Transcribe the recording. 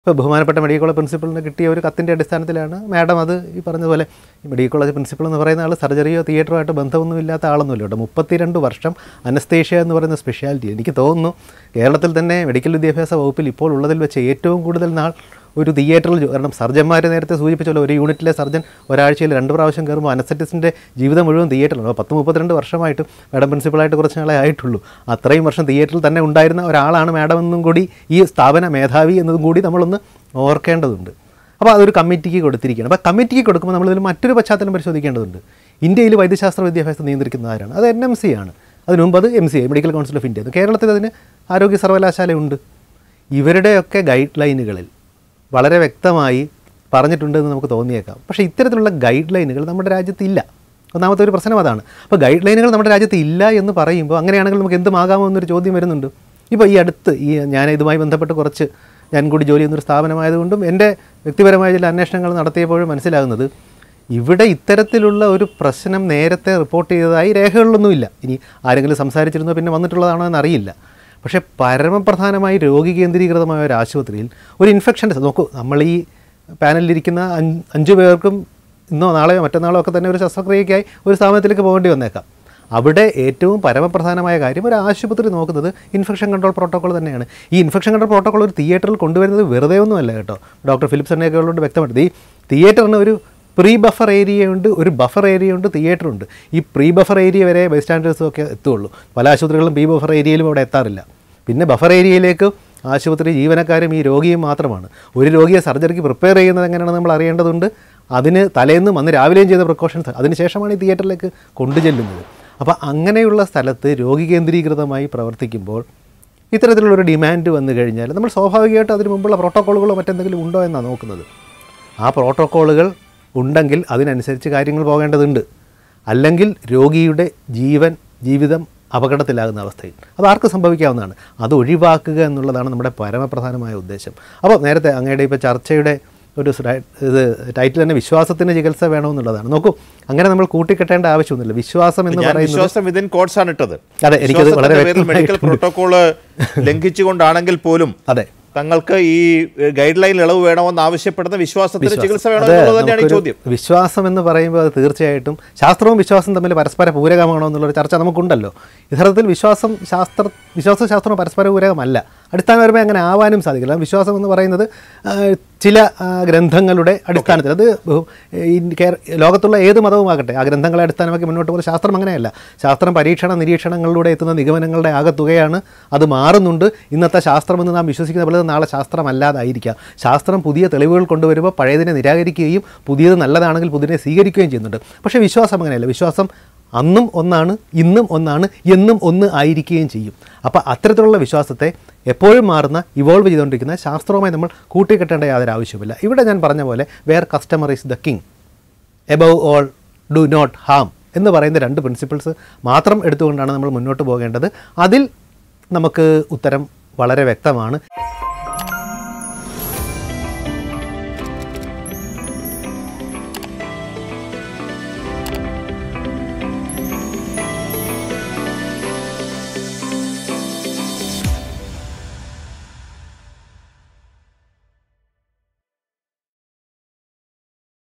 ഇപ്പോൾ ബഹുമാനപ്പെട്ട medical college പ്രിൻസിപ്പളിന് കിട്ടിയ ഒരു കത്തിൻ്റെ അടിസ്ഥാനത്തിലാണ് മാഡം അത് ഈ പറഞ്ഞതുപോലെ ഈ മെഡിക്കൽ കോളേജ് പ്രിൻസിപ്പൾ എന്ന് പറയുന്ന ആൾ സർജറിയോ തിയേറ്ററോ ആയിട്ട് ബന്ധമൊന്നും ഇല്ലാത്ത ആളൊന്നുമില്ല കേട്ടോ മുപ്പത്തിരണ്ട് വർഷം അനസ്തേഷ്യ എന്ന് പറയുന്ന സ്പെഷ്യാലിറ്റി എനിക്ക് തോന്നുന്നു കേരളത്തിൽ തന്നെ മെഡിക്കൽ വിദ്യാഭ്യാസ വകുപ്പിൽ ഇപ്പോൾ ഉള്ളതിൽ വെച്ച് ഏറ്റവും കൂടുതൽ നാൾ ഒരു തിയേറ്ററിൽ ജോ- കാരണം സർജന്മാർ നേരത്തെ സൂചിപ്പിച്ചല്ലോ ഒരു യൂണിറ്റിലെ സർജൻ ഒരാഴ്ചയിൽ രണ്ട് പ്രാവശ്യം കയറുമ്പോൾ അനസ്തറ്റിസ്റ്റിൻ്റെ ജീവിതം മുഴുവൻ തിയേറ്ററിലാണ് അപ്പോൾ പത്ത് മുപ്പത്തിരണ്ട് വർഷമായിട്ട് മാഡം പ്രിൻസിപ്പളായിട്ട് കുറച്ച് നാളെ ആയിട്ടുള്ളൂ അത്രയും വർഷം തിയേറ്ററിൽ തന്നെ ഉണ്ടായിരുന്ന ഒരാളാണ് മാഡം എന്നും കൂടി ഈ സ്ഥാപന മേധാവി എന്നതും കൂടി നമ്മളൊന്ന് ഓർക്കേണ്ടതുണ്ട് അപ്പോൾ അതൊരു കമ്മിറ്റിക്ക് കൊടുത്തിരിക്കുകയാണ് അപ്പോൾ കമ്മിറ്റിക്ക് കൊടുക്കുമ്പോൾ നമ്മളിതിൽ മറ്റൊരു പശ്ചാത്തലം പരിശോധിക്കേണ്ടതുണ്ട് ഇന്ത്യയിൽ വൈദ്യശാസ്ത്ര വിദ്യാഭ്യാസം നിയന്ത്രിക്കുന്ന ആരാണ് അത് എൻ എം സി ആണ് അതിനു മുമ്പ് അത് M C I medical council of India കേരളത്തിൽ അതിന് ആരോഗ്യ സർവകലാശാലയുണ്ട് ഇവരുടെയൊക്കെ ഗൈഡ് ലൈനുകളിൽ വളരെ വ്യക്തമായി പറഞ്ഞിട്ടുണ്ടെന്ന് നമുക്ക് തോന്നിയേക്കാം പക്ഷേ ഇത്തരത്തിലുള്ള ഗൈഡ് ലൈനുകൾ നമ്മുടെ രാജ്യത്ത് ഇല്ല ഒന്നാമത്തെ ഒരു പ്രശ്നം അതാണ് അപ്പോൾ ഗൈഡ് ലൈനുകൾ നമ്മുടെ രാജ്യത്ത് ഇല്ല എന്ന് പറയുമ്പോൾ അങ്ങനെയാണെങ്കിൽ നമുക്ക് എന്തുമാകാമോ എന്നൊരു ചോദ്യം വരുന്നുണ്ട് ഇപ്പോൾ ഈ അടുത്ത് ഈ ഞാൻ ഇതുമായി ബന്ധപ്പെട്ട് കുറച്ച് ഞാൻ കൂടി ജോലി ചെയ്യുന്നൊരു സ്ഥാപനമായതുകൊണ്ടും എൻ്റെ വ്യക്തിപരമായ ചില അന്വേഷണങ്ങൾ നടത്തിയപ്പോഴും മനസ്സിലാകുന്നത് ഇവിടെ ഇത്തരത്തിലുള്ള ഒരു പ്രശ്നം നേരത്തെ റിപ്പോർട്ട് ചെയ്തതായി രേഖകളിലൊന്നുമില്ല ഇനി ആരെങ്കിലും സംസാരിച്ചിരുന്നോ പിന്നെ വന്നിട്ടുള്ളതാണോ എന്നറിയില്ല പക്ഷേ പരമപ്രധാനമായി രോഗി കേന്ദ്രീകൃതമായ ഒരു ആശുപത്രിയിൽ ഒരു ഇൻഫെക്ഷൻ നോക്കൂ നമ്മൾ ഈ പാനലിലിരിക്കുന്ന അഞ്ച് അഞ്ച് പേർക്കും ഇന്നോ നാളെയോ മറ്റന്നാളോ ഒക്കെ തന്നെ ഒരു ശസ്ത്രക്രിയയ്ക്കായി ഒരു സ്ഥാപനത്തിലേക്ക് പോകേണ്ടി വന്നേക്കാം അവിടെ ഏറ്റവും പരമപ്രധാനമായ കാര്യം ഒരു ആശുപത്രി നോക്കുന്നത് ഇൻഫെക്ഷൻ കൺട്രോൾ പ്രോട്ടോക്കോൾ തന്നെയാണ് ഈ ഇൻഫെക്ഷൻ കൺട്രോൾ പ്രോട്ടോക്കോൾ ഒരു തിയേറ്ററിൽ കൊണ്ടുവരുന്നത് വെറുതെ ഒന്നുമല്ല കേട്ടോ ഡോക്ടർ ഫിലിപ്സ് എണ്ണയൊക്കെ ഉള്ളതുകൊണ്ട് വ്യക്തമായിട്ട് ഈ തിയേറ്ററിന് ഒരു പ്രീ ബഫർ ഏരിയ ഉണ്ട് ഒരു ബഫർ ഏരിയ ഉണ്ട് തിയേറ്റർ ഉണ്ട് ഈ പ്രീ ബഫർ ഏരിയ വരെ ബൈസ്റ്റാൻഡേഴ്സും ഒക്കെ എത്തുള്ളൂ പല ആശുപത്രികളും പ്രീ ബഫർ ഏരിയയിലും അവിടെ എത്താറില്ല പിന്നെ ബഫർ ഏരിയയിലേക്ക് ആശുപത്രി ജീവനക്കാരും ഈ രോഗിയും മാത്രമാണ് ഒരു രോഗിയെ സർജറിക്ക് പ്രിപ്പയർ ചെയ്യുന്നത് എങ്ങനെയാണെന്ന് നമ്മൾ അറിയേണ്ടതുണ്ട് അതിന് തലേന്നും അന്ന് രാവിലെയും ചെയ്ത പ്രിക്കോഷൻസ് അതിനുശേഷമാണ് ഈ തിയേറ്ററിലേക്ക് കൊണ്ടുചെല്ലുന്നത് അപ്പോൾ അങ്ങനെയുള്ള സ്ഥലത്ത് രോഗി കേന്ദ്രീകൃതമായി പ്രവർത്തിക്കുമ്പോൾ ഇത്തരത്തിലുള്ളൊരു ഡിമാൻഡ് വന്നു കഴിഞ്ഞാൽ നമ്മൾ സ്വാഭാവികമായിട്ട് അതിന് മുമ്പുള്ള പ്രോട്ടോക്കോളുകളോ മറ്റെന്തെങ്കിലും ഉണ്ടോ എന്നാണ് നോക്കുന്നത് ആ പ്രോട്ടോക്കോളുകൾ ഉണ്ടെങ്കിൽ അതിനനുസരിച്ച് കാര്യങ്ങൾ പോകേണ്ടതുണ്ട് അല്ലെങ്കിൽ രോഗിയുടെ ജീവൻ ജീവിതം അപകടത്തിലാകുന്ന അവസ്ഥയിൽ അത് ആർക്ക് സംഭവിക്കാവുന്നതാണ് അത് ഒഴിവാക്കുക എന്നുള്ളതാണ് നമ്മുടെ പരമപ്രധാനമായ ഉദ്ദേശം അപ്പോൾ നേരത്തെ അങ്ങയുടെ ഇപ്പോൾ ചർച്ചയുടെ ഒരു സ്ര- ഇത് ടൈറ്റിൽ തന്നെ വിശ്വാസത്തിന് ചികിത്സ വേണമെന്നുള്ളതാണ് നോക്കൂ അങ്ങനെ നമ്മൾ കൂട്ടിക്കെട്ടേണ്ട ആവശ്യമൊന്നുമില്ല വിശ്വാസം എന്ന് ഞാൻ പറയുന്നത് വിശ്വാസം വിതിൻ കോഡ്സ് ആണ് ഇട്ടത് അതെ, എനിക്കത് വളരെ വിശ്വാസത്തിന്റെ പേരിൽ മെഡിക്കൽ വ്യക്തമായിട്ടുണ്ട്. പ്രോട്ടോകോള് ലംഘിച്ചുകൊണ്ടാണെങ്കിൽ പോലും അതെ തങ്ങൾക്ക് ഈ ഗൈഡ് ലൈൻ ഇളവ് വേണമെന്ന് ആവശ്യപ്പെടുന്ന വിശ്വാസത്തിന് ചികിത്സ വേണോ അത് എന്നുള്ളത് തന്നെയാണ് ഈ നമുക്കൊരു ചോദ്യം വിശ്വാസം എന്ന് പറയുമ്പോൾ അത് തീർച്ചയായിട്ടും ശാസ്ത്രവും വിശ്വാസം തമ്മിൽ പരസ്പര പൂരകമാണോ എന്നുള്ളൊരു ചർച്ച നമുക്കുണ്ടല്ലോ യഥാർത്ഥത്തിൽ വിശ്വാസം ശാസ്ത്ര വിശ്വാസ ശാസ്ത്രവും പരസ്പര പൂരകമല്ല അടിസ്ഥാനപരമായി അങ്ങനെ ആവാനും സാധിക്കില്ല വിശ്വാസം എന്ന് പറയുന്നത് ആ, ചില ആ, ഗ്രന്ഥങ്ങളുടെ അടിസ്ഥാനത്തിൽ അത് ബഹു- ഈ കേര- ലോകത്തുള്ള ഏത് മതവുമാകട്ടെ ആ ഗ്രന്ഥങ്ങളെ അടിസ്ഥാനമാക്കി മുന്നോട്ട് പോകുന്ന ശാസ്ത്രം അങ്ങനെയല്ല ശാസ്ത്രം പരീക്ഷണ നിരീക്ഷണങ്ങളിലൂടെ എത്തുന്ന നിഗമനങ്ങളുടെ ആകത്തുകയാണ് അത് മാറുന്നുണ്ട് ഇന്നത്തെ ശാസ്ത്രമെന്ന് നാം വിശ്വസിക്കുന്ന പോലെ നാളെ ശാസ്ത്രമല്ലാതായിരിക്കാം ശാസ്ത്രം പുതിയ തെളിവുകൾ കൊണ്ടുവരുമ്പോൾ പഴയതിനെ നിരാകരിക്കുകയും പുതിയത് നല്ലതാണെങ്കിൽ പുതിയതിനെ സ്വീകരിക്കുകയും ചെയ്യുന്നുണ്ട് പക്ഷേ വിശ്വാസം അങ്ങനെയല്ല വിശ്വാസം അന്നും ഒന്നാണ് ഇന്നും ഒന്നാണ് എന്നും ഒന്ന് ആയിരിക്കുകയും ചെയ്യും അപ്പോൾ അത്തരത്തിലുള്ള വിശ്വാസത്തെ എപ്പോഴും മാറുന്ന ഇവോൾവ് ചെയ്തുകൊണ്ടിരിക്കുന്ന ശാസ്ത്രവുമായി നമ്മൾ കൂട്ടിക്കെട്ടേണ്ട യാതൊരു ആവശ്യമില്ല ഇവിടെ ഞാൻ പറഞ്ഞ പോലെ where customer is the king above all do not harm എന്ന് പറയുന്ന രണ്ട് പ്രിൻസിപ്പിൾസ് മാത്രം എടുത്തുകൊണ്ടാണ് നമ്മൾ മുന്നോട്ട് പോകേണ്ടത് അതിൽ നമുക്ക് ഉത്തരം വളരെ വ്യക്തമാണ്